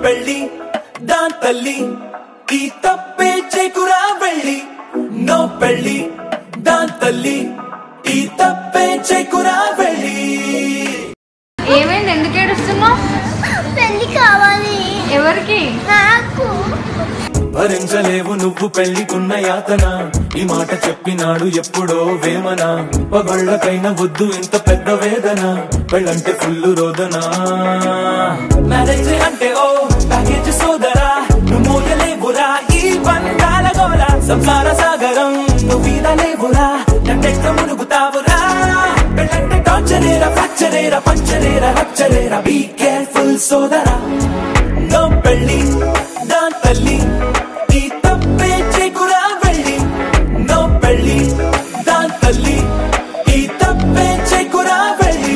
పెళ్ళి దాన్ తల్లి ఈ తప్పే చేకురా వెళ్ళి నో పెళ్ళి దాన్ తల్లి ఈ తప్పే చేకురా వెళ్ళి ఏమైంది ఎందుకు ఏడుస్తున్నావు పెళ్లి కావాలి ఎవరికి నాకు భరించలేవు నువ్వు పెళ్లికున్న యాతన ఈ మాట చెప్పినాడు ఎప్పుడో వేమన పగళ్ళకైనా వద్దు ఇంత పెద్ద వేదన పెళ్ళంటే ఫుల్లు రోదన మ్యారేజ్ అంటే ఓ ప్యాకేజ్ సోదరా నువ్వు మోయలేవురా ఈ బంధాల గోల సంసార సాగరం నువ్వు లేవురా నట్టెట్ట మునుగుతావురా పెళ్ళంటే టార్చరేరా ఫ్రాక్చరేరా పంచరేరా రచ్చరేరా బీ కేర్ఫుల్ సోదరా నో పెళ్ళి దాన్ తల్లి ఈ తప్పే చేకురా వెళ్ళి నో పెళ్ళి దాన్ తల్లి ఈ తప్పే చేకురా వెళ్ళి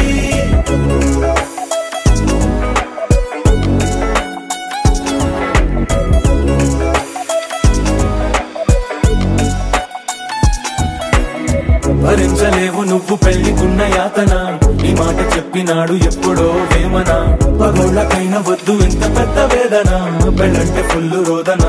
భరించలేవు నువ్వు పెళ్లికున్న యాతన ఈ మాట చెప్పినాడు ఎప్పుడో వేమన పగోళ్ళకైనా వద్దు ఇంత పెద్ద వేదన పెళ్ళంటే ఫుల్లు రోదన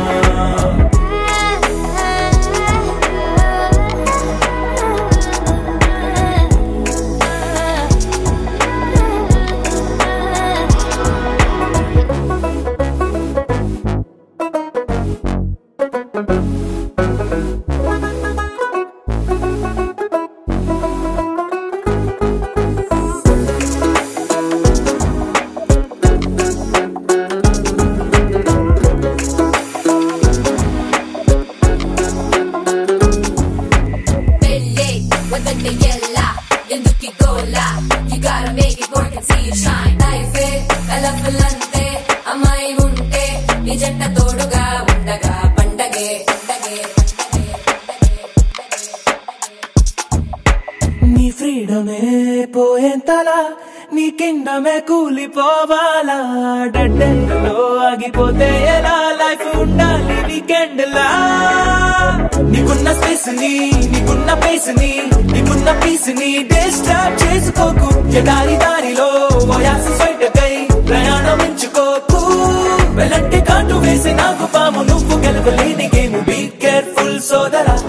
పెళ్ళే వదంటే ఎల్లా ఎందుకు గోలా You gotta make it work and see you shine life colourful అంతే అమ్మాయి ఉంటే నీ జంట తోడుగా ఉండగా పండగే పండగే నీ ఫ్రీడమే పోయేంతలా నీ కిండమే కూలిపోవాలా డెడ్ ఎండ్ లో ఆగిపోతే ఎలా లైఫ్ ఉండాలి వీకెండ్ లా నీకున్న స్పేస్ ని నీకున్న పేస్ ని నీకున్న పీస్ ని డిస్టర్బ్ చేసుకోకు ఎదారి దారిలో వయాసు బయటకై ప్రయాణం ఎంచుకోకు వెళ్ళంటే కాటు వేసి నాకు పాము నువ్వు గెలవలేని గేమ్ బీ కేర్ఫుల్ సోదరా